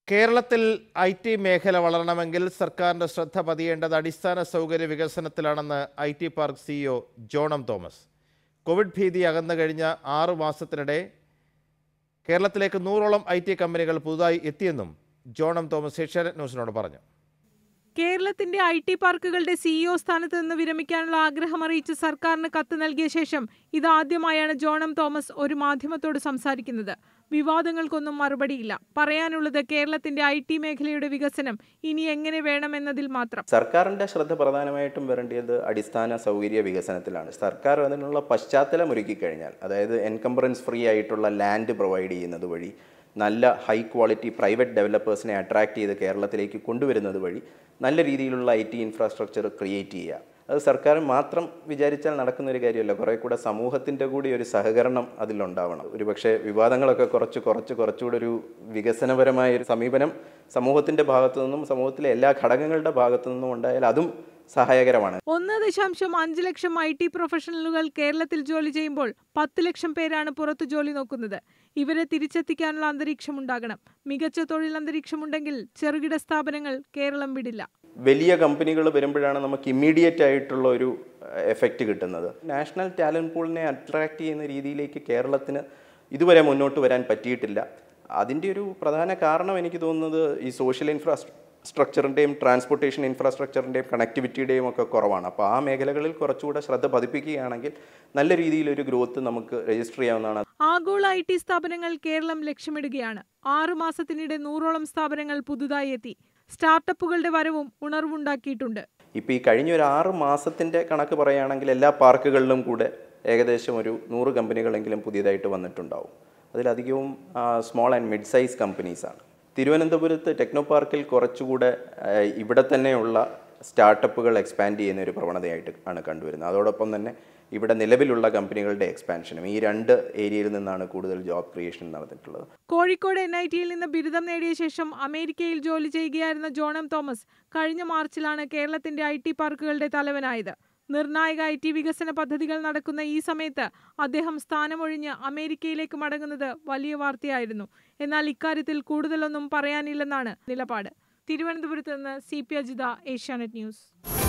കേരളത്തിൽ I T മേഖല വളരണമെങ്കിൽ സർക്കാരിന്റെ ശ്രദ്ധ പതിയേണ്ടത് അടിസ്ഥാന സൗകര്യ വികസനത്തിലാണെന്ന് ഐ ടി പാർക്ക് സിഇഒ ജോണം തോമസ് കോവിഡ് ഭീതി അകന്നു കഴിഞ്ഞ ആറു മാസത്തിനിടെ കേരളത്തിലേക്ക് നൂറോളം ഐ ടി കമ്പനികൾ പുതുതായി എത്തിയെന്നും ജോണം തോമസ് ഏഷ്യാനെറ്റ് ന്യൂസിനോട് പറഞ്ഞു കേരളത്തിന്റെ ഐ ടി പാർക്കുകളുടെ സിഇഒ സ്ഥാനത്ത് നിന്ന് വിരമിക്കാനുള്ള ആഗ്രഹം അറിയിച്ച് സർക്കാരിന് കത്ത് നൽകിയ ശേഷം ഇതാദ്യമായാണ് ജോണം തോമസ് ഒരു മാധ്യമത്തോട് സംസാരിക്കുന്നത് വിവാദങ്ങൾക്കൊന്നും മറുപടിയില്ല പറയാനുള്ളത് കേരളത്തിന്റെ ഐ ടി മേഖലയുടെ വികസനം ഇനി എങ്ങനെ വേണമെന്നതിൽ മാത്രം സർക്കാരിൻ്റെ ശ്രദ്ധ പ്രധാനമായിട്ടും വരേണ്ടത് അടിസ്ഥാന സൗകര്യ വികസനത്തിലാണ് സർക്കാർ അതിനുള്ള പശ്ചാത്തലം ഒരുക്കി കഴിഞ്ഞാൽ അതായത് എൻകംബറൻസ് ഫ്രീ ആയിട്ടുള്ള ലാൻഡ് പ്രൊവൈഡ് ചെയ്യുന്നത് വഴി നല്ല ഹൈ ക്വാളിറ്റി പ്രൈവറ്റ് ഡെവലപ്പേഴ്സിനെ അട്രാക്ട് ചെയ്ത് കേരളത്തിലേക്ക് കൊണ്ടുവരുന്നത് വഴി നല്ല രീതിയിലുള്ള ഐ ടി ഇൻഫ്രാസ്ട്രക്ചർ ക്രിയേറ്റ് ചെയ്യുക അത് സർക്കാർ മാത്രം വിചാരിച്ചാൽ നടക്കുന്ന ഒരു കാര്യമല്ല കുറേ കൂടെ സമൂഹത്തിൻ്റെ കൂടി ഒരു സഹകരണം അതിലുണ്ടാവണം ഒരുപക്ഷെ വിവാദങ്ങളൊക്കെ കുറച്ച് കുറച്ച് കുറച്ചുകൂടെ ഒരു വികസനപരമായ ഒരു സമീപനം സമൂഹത്തിൻ്റെ ഭാഗത്തു നിന്നും സമൂഹത്തിലെ എല്ലാ ഘടകങ്ങളുടെ ഭാഗത്തു നിന്നും ഉണ്ടായാൽ അതും സഹായകരമാണ് ഒന്ന് ദശാംശം അഞ്ച് ലക്ഷം ഐ ടി പ്രൊഫഷണലുകൾ കേരളത്തിൽ ജോലി ചെയ്യുമ്പോൾ പത്ത് ലക്ഷം പേരാണ് പുറത്തു ജോലി നോക്കുന്നത് ഇവരെ തിരിച്ചെത്തിക്കാനുള്ള അന്തരീക്ഷം ഉണ്ടാകണം മികച്ച തൊഴിൽ അന്തരീക്ഷമുണ്ടെങ്കിൽ ചെറുകിട സ്ഥാപനങ്ങൾ കേരളം വിടില്ല വലിയ കമ്പനികൾ വരുമ്പോഴാണ് നമുക്ക് ഇമ്മീഡിയറ്റ് ആയിട്ടുള്ള ഒരു എഫക്റ്റ് കിട്ടുന്നത് നാഷണൽ ടാലൻറ്റ് പൂളിനെ അട്രാക്ട് ചെയ്യുന്ന രീതിയിലേക്ക് കേരളത്തിന് ഇതുവരെ മുന്നോട്ട് വരാൻ പറ്റിയിട്ടില്ല അതിൻ്റെ ഒരു പ്രധാന കാരണം എനിക്ക് തോന്നുന്നത് ഈ സോഷ്യൽ ഇൻഫ്രാസ്ട്ര സ്ട്രക്ചറിൻ്റെയും ട്രാൻസ്പോർട്ടേഷൻ ഇൻഫ്രാസ്ട്രക്ചറിൻ്റെയും കണക്ടിവിറ്റിയുടെയും ഒക്കെ കുറവാണ് അപ്പോൾ ആ മേഖലകളിൽ കുറച്ചുകൂടെ ശ്രദ്ധ പതിപ്പിക്കുകയാണെങ്കിൽ നല്ല രീതിയിലൊരു ഗ്രോത്ത് നമുക്ക് രജിസ്റ്റർ ചെയ്യാവുന്നതാണ് ആഗോള ഐ ടി സ്ഥാപനങ്ങൾ കേരളം ലക്ഷ്യമിടുകയാണ് ആറു മാസത്തിനിടെ നൂറോളം സ്ഥാപനങ്ങൾ പുതുതായി എത്തി സ്റ്റാർട്ടപ്പുകളുടെ വരവും ഉണർവുണ്ടാക്കിയിട്ടുണ്ട് ഇപ്പോൾ ഈ കഴിഞ്ഞ ഒരു ആറ് മാസത്തിൻ്റെ കണക്ക് പറയുകയാണെങ്കിൽ എല്ലാ പാർക്കുകളിലും കൂടെ ഏകദേശം ഒരു നൂറ് കമ്പനികളെങ്കിലും പുതിയതായിട്ട് വന്നിട്ടുണ്ടാവും അതിലധികവും സ്മോൾ ആൻഡ് മിഡ് സൈസ് കമ്പനീസാണ് തിരുവനന്തപുരത്ത് ടെക്നോ പാർക്കിൽ കുറച്ചുകൂടെ ആ, ഇവിടെ തന്നെയുള്ള സ്റ്റാർട്ടപ്പുകൾ എക്സ്പാൻഡ് ചെയ്യുന്ന ഒരു പ്രവണതയായിട്ട് ആണ് കണ്ടുവരുന്നത് അതോടൊപ്പം തന്നെ ഇവിടെ നിലവിലുള്ള കമ്പനികളുടെ എക്സ്പാൻഷനും ഈ രണ്ട് ഏരിയയിൽ നിന്നാണ് കൂടുതൽ ജോബ് ക്രിയേഷൻ നടന്നിട്ടുള്ളത് കോഴിക്കോട് എൻ ഐ ടിയിൽ നിന്ന് ബിരുദം നേടിയ ശേഷം അമേരിക്കയിൽ ജോലി ചെയ്യുകയായിരുന്ന ജോണം തോമസ് കഴിഞ്ഞ മാർച്ചിലാണ് കേരളത്തിന്റെ ഐ ടി പാർക്കുകളുടെ തലവനായത് നിർണായക ഐ ടി വികസന പദ്ധതികൾ നടക്കുന്ന ഈ സമയത്ത് അദ്ദേഹം സ്ഥാനമൊഴിഞ്ഞ് അമേരിക്കയിലേക്ക് മടങ്ങുന്നത് വലിയ വാർത്തയായിരുന്നു എന്നാൽ ഇക്കാര്യത്തിൽ കൂടുതലൊന്നും പറയാനില്ലെന്നാണ് നിലപാട് തിരുവനന്തപുരത്ത് നിന്ന് C P Ajitha Asianet news